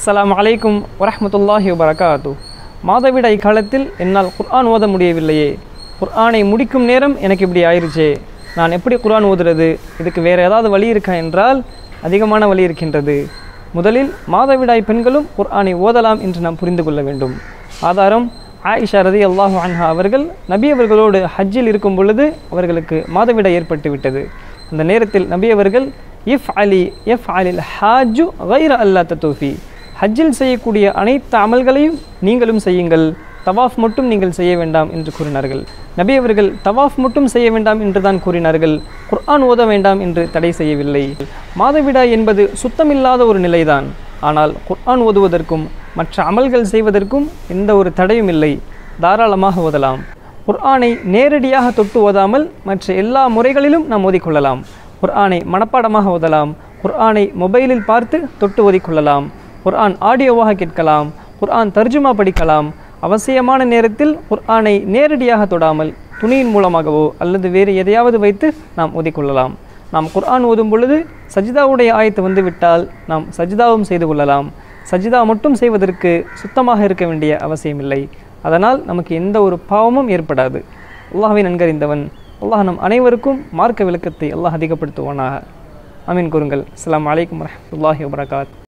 அஸ்ஸலாமு அலைக்கும் வரஹ்மத்துல்லாஹி வபரகாத்து மாதவிடாய் காலத்தில் என்னால் குர்ஆன் ஓத முடியவில்லையே குர்ஆனை முடிக்கும் நேரம் எனக்கு இப்படி ஆயிருச்சே நான் எப்படி குர்ஆன் ஓதுறது இதுக்கு வேறு ஏதாவது வழி இருக்கா என்றால் அதிகமான வழி இருக்கின்றது முதலில் மாதவிடாய் பெண்களும் குர்ஆனை ஓதலாம் என்று நாம் புரிந்து கொள்ள வேண்டும் ஆதாரம் ஆயிஷா ரதி அல்லாஹு அன்ஹா அவர்கள் நபி அவர்களோடு ஹஜ்ஜில் இருக்கும் பொழுது அவர்களுக்கு மாதவிடாய் ஏற்பட்டு விட்டது அந்த நேரத்தில் நபி அவர்கள் இஃப் அலி எஃப் அலில் ஹாஜு கைர அல்லா தத்தூஃபி ஹஜ்ஜில் செய்யக்கூடிய அனைத்து அமல்களையும் நீங்களும் செய்யுங்கள் தவாஃப் மட்டும் நீங்கள் செய்ய வேண்டாம் என்று கூறினார்கள் நபி அவர்கள் தவாஃப் மட்டும் செய்ய வேண்டாம் என்று தான் கூறினார்கள் குர்ஆன் ஓத வேண்டாம் என்று தடை செய்யவில்லை மாதவிடாய் என்பது சுத்தமில்லாத ஒரு நிலைதான் ஆனால் குர்ஆன் ஓதுவதற்கும் மற்ற அமல்கள் செய்வதற்கும் எந்த ஒரு தடையும் இல்லை தாராளமாக ஓதலாம் குர்ஆனை நேரடியாக தொட்டு ஓதாமல் மற்ற எல்லா முறைகளிலும் நாம் ஓதிக்கொள்ளலாம் குர்ஆனை மனப்பாடமாக ஓதலாம் குர்ஆனை மொபைலில் பார்த்து தொட்டு ஓதிக்கொள்ளலாம் குர்ஆன் ஆடியோவாக கேட்கலாம் குர்ஆன் தர்ஜுமா படிக்கலாம் அவசியமான நேரத்தில் குர்ஆனை நேரடியாக தொடாமல் துணியின் மூலமாகவோ அல்லது வேறு எதையாவது வைத்து நாம் ஓதிக்கொள்ளலாம் நாம் குர்ஆன் ஓதும் பொழுது சஜிதாவுடைய ஆயத்து வந்துவிட்டால் நாம் சஜிதாவும் செய்து கொள்ளலாம் சஜிதா மட்டும் செய்வதற்கு சுத்தமாக இருக்க வேண்டிய அவசியமில்லை அதனால் நமக்கு எந்த ஒரு பாவமும் ஏற்படாது அல்லாஹ்வை நன்கறிந்தவன் அல்லாஹ் நம் அனைவருக்கும் மார்க்க விளக்கத்தை அல்லாஹ் அதிகப்படுத்துவானாக அமீன் கூறுங்கள் அஸ்ஸலாமு அலைக்கும் வரஹ்மத்துல்லாஹி வபரகாத்